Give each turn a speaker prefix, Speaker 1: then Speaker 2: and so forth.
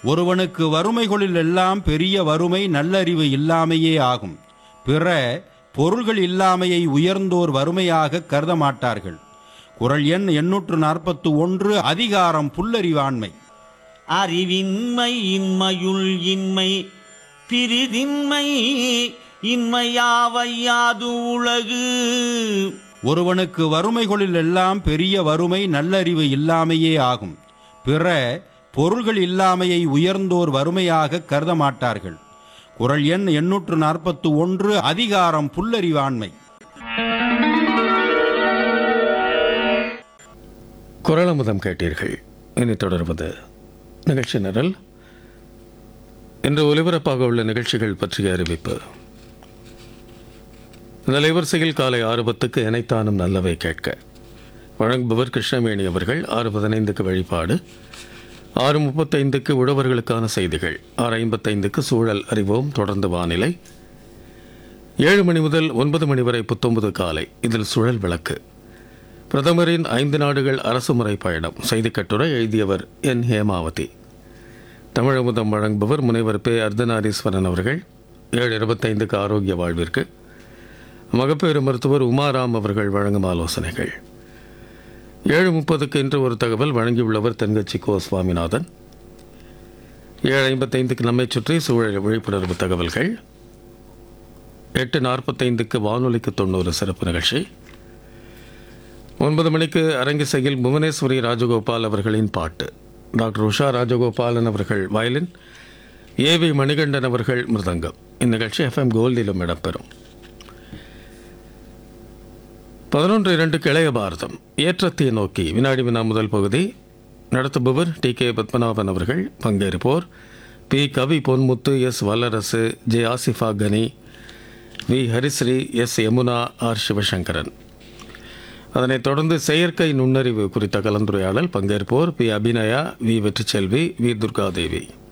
Speaker 1: ஒருவனுக்கு வறுமைகளில் எல்லாம் பெரிய வறுமை நல்லறிவு இல்லாமையே ஆகும் பிற பொருள்கள் இல்லாமையை உயர்ந்தோர் வறுமையாக கருத மாட்டார்கள் குரல் எண் எண்ணூற்று நாற்பத்து ஒன்று அதிகாரம் புல்லறிவாண்மை
Speaker 2: அறிவின்மை இன்மையுள் இன்மை பிரிதின்மை இன்மையாவையாது உலகு
Speaker 1: ஒருவனுக்கு வறுமைகளில் எல்லாம் பெரிய வறுமை நல்லறிவு இல்லாமையே ஆகும் பிற பொருள்கள் இல்லாமையை உயர்ந்தோர் வறுமையாக கருத மாட்டார்கள் குரல் எண் எண்ணூற்று நாற்பத்து ஒன்று அதிகாரம் புல்லறிவாண்மை
Speaker 3: குரலமுதம் கேட்டீர்கள் இனி தொடர்வது நிகழ்ச்சி நிரல் இன்று ஒலிபரப்பாக உள்ள நிகழ்ச்சிகள் பற்றிய அறிவிப்பு இந்த அலைவரிசையில் காலை ஆறு பத்துக்கு இணைத்தானும் நல்லவை கேட்க வழங்குபவர் கிருஷ்ணவேணி அவர்கள் ஆறு பதினைந்துக்கு வழிபாடு ஆறு முப்பத்தைந்துக்கு உழவர்களுக்கான செய்திகள் ஆறு ஐம்பத்தைந்துக்கு சூழல் அறிவோம் தொடர்ந்து வானிலை ஏழு மணி முதல் ஒன்பது மணி வரை புத்தொன்பது காலை இதில் சுழல் விளக்கு பிரதமரின் ஐந்து நாடுகள் அரசுமுறை பயணம் செய்திக் கட்டுரை எழுதியவர் என் ஹேமாவதி தமிழமுதம் வழங்குபவர் முனைவர் பே அர்த்தநாரீஸ்வரன் அவர்கள் ஏழு இருபத்தைந்துக்கு ஆரோக்கிய வாழ்விற்கு மகப்பேறு மருத்துவர் உமாராம் அவர்கள் வழங்கும் ஆலோசனைகள் ஏழு முப்பதுக்கு இன்று ஒரு தகவல் வழங்கியுள்ளவர் தென்கட்சி கோ சுவாமிநாதன் ஏழு ஐம்பத்தைந்துக்கு நம்மை சுற்றி சூழல் விழிப்புணர்வு தகவல்கள் எட்டு நாற்பத்தைந்துக்கு வானொலிக்கு தொண்ணூறு சிறப்பு நிகழ்ச்சி ஒன்பது மணிக்கு அரங்கிசையில் புவனேஸ்வரி ராஜகோபால் அவர்களின் பாட்டு டாக்டர் உஷா ராஜகோபாலன் அவர்கள் வயலின் ஏவி மணிகண்டன் அவர்கள் மிருதங்கம் இந்நிகழ்ச்சி எஃப்எம் கோல்டிலும் இடம்பெறும் பதினொன்று இரண்டு கிளைய பாரதம் ஏற்றத்தை நோக்கி வினாடி வினா முதல் பகுதி நடத்துபவர் டி கே பத்மநாபன் அவர்கள் பங்கேற்போர் P Kavi Ponmuthu S Vallarasu J Asifa Gani V Harisree S Yamuna R Sivasankaran அதனைத் தொடர்ந்து செயற்கை நுண்ணறிவு குறித்த கலந்துரையாடல் பங்கேற்போர் P Abinaya V Vetrichelvi V Durgadevi